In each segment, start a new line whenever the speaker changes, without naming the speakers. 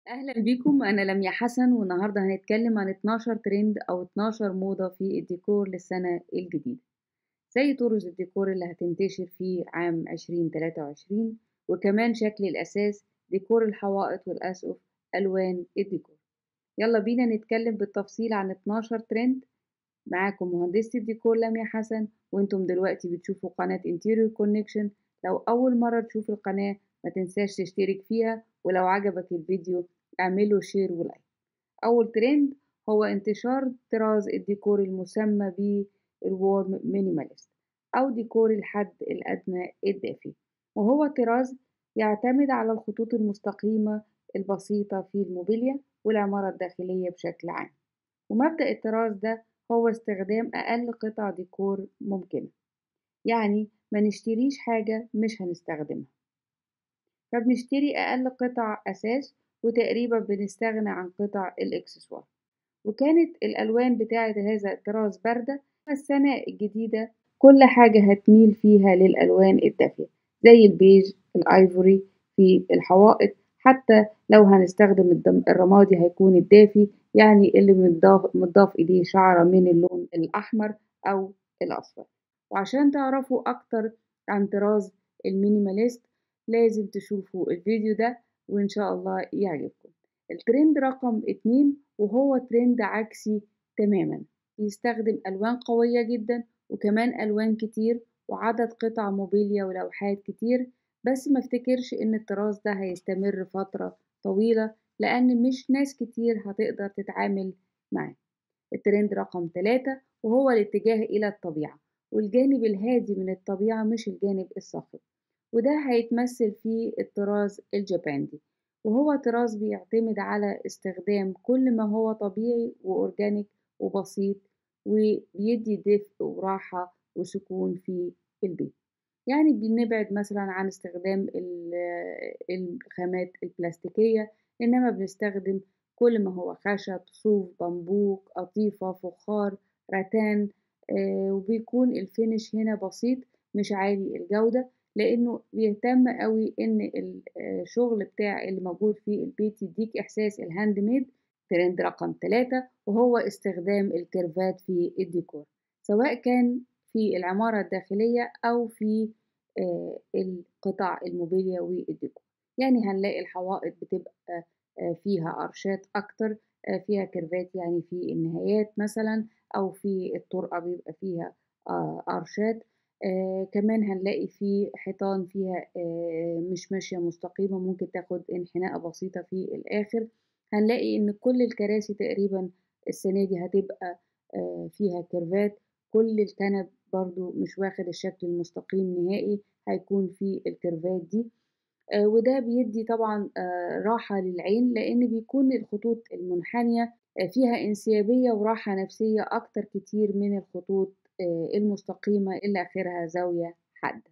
أهلا بيكم أنا لميا حسن والنهاردة هنتكلم عن 12 ترند أو 12 موضة في الديكور للسنة الجديدة زي طرز الديكور اللي هتنتشر في عام 2023 وكمان شكل الأساس ديكور الحوائط والأسقف ألوان الديكور يلا بينا نتكلم بالتفصيل عن 12 ترند معاكم مهندسة الديكور لميا حسن وانتم دلوقتي بتشوفوا قناة انتيريور كونكشن لو أول مرة تشوف القناة ما تنساش تشترك فيها ولو عجبك الفيديو اعمله شير ولايك أول ترند هو انتشار طراز الديكور المسمى بالوارم مينيماليست أو ديكور الحد الأدنى الدافي وهو طراز يعتمد على الخطوط المستقيمة البسيطة في الموبيليا والعمارة الداخلية بشكل عام ومبدأ الطراز ده هو استخدام أقل قطع ديكور ممكنة يعني ما نشتريش حاجة مش هنستخدمها فبنشتري أقل قطع أساس وتقريبا بنستغنى عن قطع الإكسسوار وكانت الألوان بتاعة هذا الطراز باردة السنة الجديدة كل حاجة هتميل فيها للألوان الدافية زي البيج الآيفوري في الحوائط حتى لو هنستخدم الرمادي هيكون الدافي يعني اللي متضاف, متضاف إليه شعرة من اللون الأحمر أو الأصفر وعشان تعرفوا أكتر عن طراز المينيماليست لازم تشوفوا الفيديو ده وإن شاء الله يعجبكم الترند رقم اتنين وهو ترند عكسي تماما يستخدم ألوان قوية جدا وكمان ألوان كتير وعدد قطع موبيليا ولوحات كتير بس ما افتكرش ان الطراز ده هيستمر فترة طويلة لأن مش ناس كتير هتقدر تتعامل معاه الترند رقم ثلاثة وهو الاتجاه إلى الطبيعة والجانب الهادي من الطبيعة مش الجانب الصاخب وده هيتمثل في الطراز الجاباندي وهو طراز بيعتمد على استخدام كل ما هو طبيعي وأورجانيك وبسيط وبيدي دفء وراحة وسكون في البيت يعني بنبعد مثلا عن استخدام الخامات البلاستيكية إنما بنستخدم كل ما هو خشب صوف بامبوك قطيفة فخار رتان آه وبيكون الفينش هنا بسيط مش عالي الجودة لأنه بيهتم قوي إن الشغل بتاع اللي موجود في البيت يديك إحساس الهاند ميد ترند رقم ثلاثة وهو استخدام الكيرفات في الديكور سواء كان في العمارة الداخلية أو في القطع الموبيليا والديكور يعني هنلاقي الحوائط بتبقى فيها أرشات أكتر فيها كيرفات يعني في النهايات مثلا أو في الطرقة بيبقى فيها أرشات آه كمان هنلاقي في حيطان فيها آه مش ماشية مستقيمة ممكن تاخد انحناء بسيطة في الآخر هنلاقي إن كل الكراسي تقريبا السنة دي هتبقى آه فيها كيرفات كل الكنب برضو مش واخد الشكل المستقيم نهائي هيكون في الكيرفات دي آه وده بيدي طبعا آه راحة للعين لأن بيكون الخطوط المنحنية آه فيها انسيابية وراحة نفسية أكتر كتير من الخطوط المستقيمة اللي آخرها زاوية حادة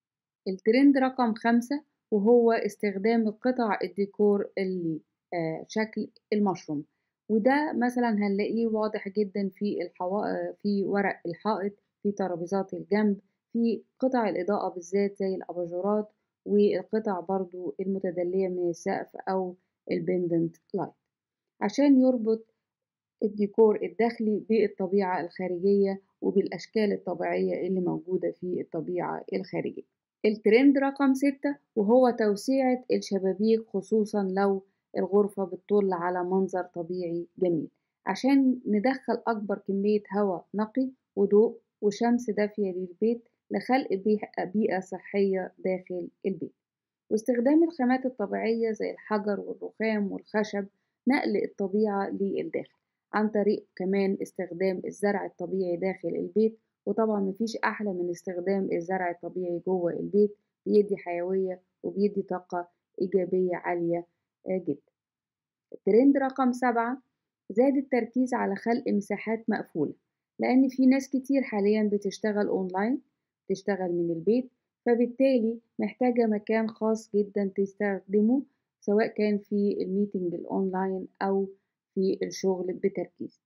الترند رقم خمسة وهو استخدام القطع الديكور اللي شكل المشروم وده مثلا هنلاقيه واضح جدا في الحوائط في ورق الحائط في ترابيزات الجنب في قطع الإضاءة بالذات زي الأباجورات والقطع برضو المتدلية من السقف أو البندنت لايت عشان يربط الديكور الداخلي بالطبيعة الخارجية وبالأشكال الطبيعية اللي موجودة في الطبيعة الخارجية الترند رقم ستة وهو توسيعة الشبابيك خصوصا لو الغرفة بتطل على منظر طبيعي جميل عشان ندخل أكبر كمية هواء نقي وضوء وشمس دافية للبيت لخلق بيئة صحية داخل البيت واستخدام الخامات الطبيعية زي الحجر والرخام والخشب نقل الطبيعة للداخل عن طريق كمان استخدام الزرع الطبيعي داخل البيت وطبعا مفيش أحلى من استخدام الزرع الطبيعي جوه البيت بيدي حيوية وبيدي طاقة إيجابية عالية جدا الترند رقم سبعة زاد التركيز على خلق مساحات مقفولة لأن في ناس كتير حاليا بتشتغل أونلاين بتشتغل من البيت فبالتالي محتاجة مكان خاص جدا تستخدمه سواء كان في الميتنج الأونلاين أو في الشغل بتركيز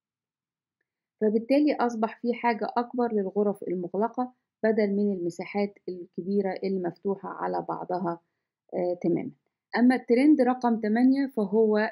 فبالتالي أصبح في حاجة أكبر للغرف المغلقة بدل من المساحات الكبيرة اللي مفتوحة على بعضها آه تماما أما الترند رقم 8 فهو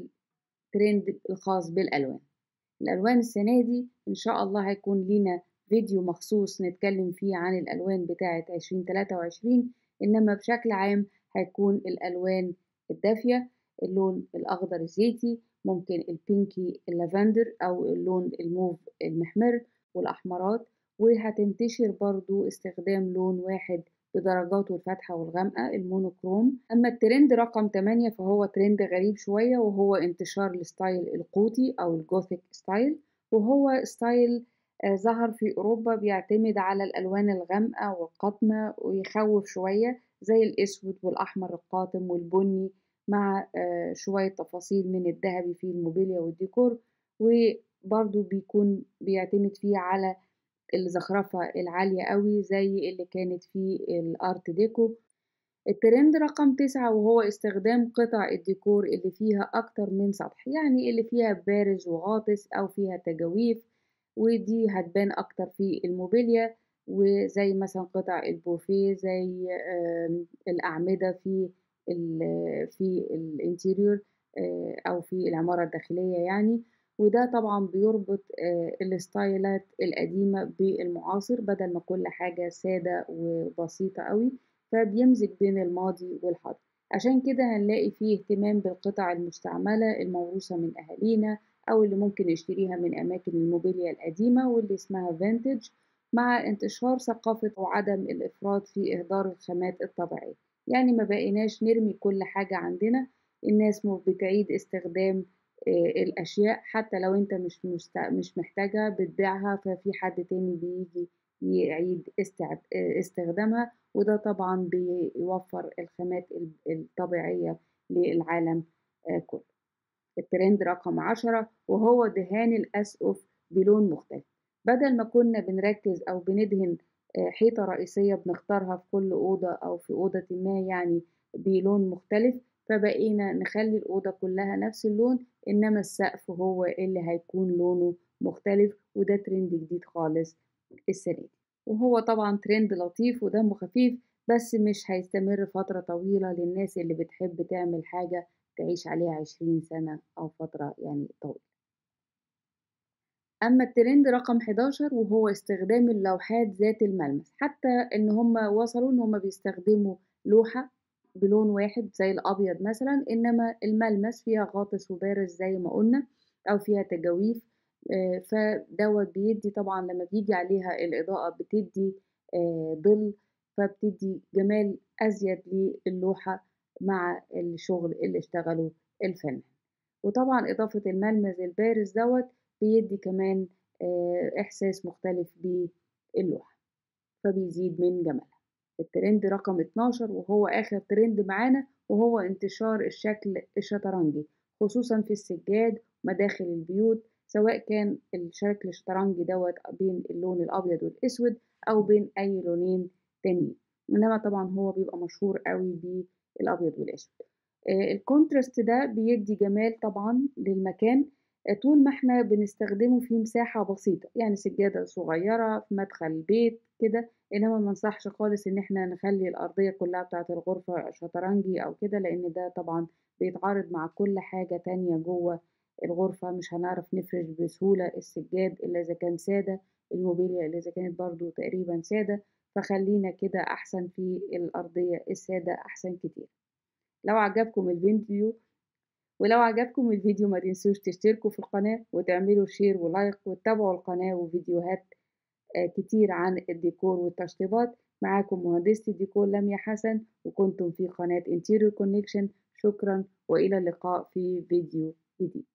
الترند الخاص بالألوان الألوان السنة دي إن شاء الله هيكون لينا فيديو مخصوص نتكلم فيه عن الألوان بتاعة 2023 إنما بشكل عام هيكون الألوان الدافية اللون الأخضر الزيتي ممكن البينكي اللافندر أو اللون الموف المحمر والأحمرات وهتنتشر برضو استخدام لون واحد بدرجاته الفاتحة والغامقة المونوكروم أما الترند رقم 8 فهو ترند غريب شوية وهو انتشار الستايل القوطي أو الجوثيك ستايل وهو ستايل آه ظهر في أوروبا بيعتمد على الألوان الغامقة والقاتمة ويخوف شوية زي الأسود والأحمر القاتم والبني مع آه شوية تفاصيل من الذهبي في الموبيليا والديكور وبرضو بيكون بيعتمد فيه على الزخرفة العالية قوي زي اللي كانت في الارت ديكو الترند رقم تسعة وهو استخدام قطع الديكور اللي فيها أكتر من سطح يعني اللي فيها بارز وغاطس أو فيها تجاويف ودي هتبان أكتر في الموبيليا وزي مثلا قطع البوفيه زي الأعمدة في ال في الانتيريور أو في العمارة الداخلية يعني وده طبعا بيربط الستايلات القديمة بالمعاصر بدل ما كل حاجة سادة وبسيطة قوي فبيمزج بين الماضي والحاضر عشان كده هنلاقي فيه اهتمام بالقطع المستعملة الموروثة من أهالينا أو اللي ممكن نشتريها من أماكن الموبيليا القديمة واللي اسمها فينتج مع انتشار ثقافة وعدم الإفراط في إهدار الخامات الطبيعية يعني ما بقيناش نرمي كل حاجة عندنا الناس بتعيد استخدام الأشياء حتى لو أنت مش مست... مش محتاجها بتبيعها ففي حد تاني بيجي يعيد استعد... استخدامها وده طبعا بيوفر الخامات الطبيعية للعالم كله الترند رقم عشرة وهو دهان الأسقف بلون مختلف بدل ما كنا بنركز أو بندهن حيطة رئيسية بنختارها في كل أوضة أو في أوضة ما يعني بلون مختلف فبقينا نخلي الأوضة كلها نفس اللون إنما السقف هو اللي هيكون لونه مختلف وده ترند جديد خالص السنة دي وهو طبعا ترند لطيف ودمه خفيف بس مش هيستمر فترة طويلة للناس اللي بتحب تعمل حاجة تعيش عليها عشرين سنة أو فترة يعني طويلة أما الترند رقم 11 وهو استخدام اللوحات ذات الملمس حتى إن هم وصلوا إن هم بيستخدموا لوحة بلون واحد زي الأبيض مثلا إنما الملمس فيها غاطس وبارز زي ما قلنا أو فيها تجاويف فدوت بيدي طبعا لما بيجي عليها الإضاءة بتدي ظل فبتدي جمال أزيد للوحة مع الشغل اللي اشتغله الفنان وطبعا إضافة الملمس البارز دوت بيدي كمان إحساس مختلف باللوحة فبيزيد من جمالها الترند رقم 12 وهو آخر ترند معانا وهو انتشار الشكل الشطرنجي خصوصا في السجاد مداخل البيوت سواء كان الشكل الشطرنجي دوت بين اللون الأبيض والأسود أو بين أي لونين تانيين إنما طبعا هو بيبقى مشهور قوي بالأبيض والأسود الكونتراست ده بيدي جمال طبعا للمكان طول ما احنا بنستخدمه في مساحة بسيطة يعني سجادة صغيرة في مدخل البيت كده انما ما انصحش خالص ان احنا نخلي الارضية كلها بتاعة الغرفة شطرنجي او كده لان ده طبعا بيتعارض مع كل حاجة تانية جوه الغرفة مش هنعرف نفرش بسهولة السجاد الا اذا كان سادة الموبيليا الا اذا كانت برضو تقريبا سادة فخلينا كده احسن في الارضية السادة احسن كتير لو عجبكم الفيديو ولو عجبكم الفيديو ما تنسوش تشتركوا في القناة وتعملوا شير ولايك وتتابعوا القناة وفيديوهات كتير عن الديكور والتشطيبات معاكم مهندسة الديكور لميا حسن وكنتم في قناة Interior Connection شكرا وإلى اللقاء في فيديو جديد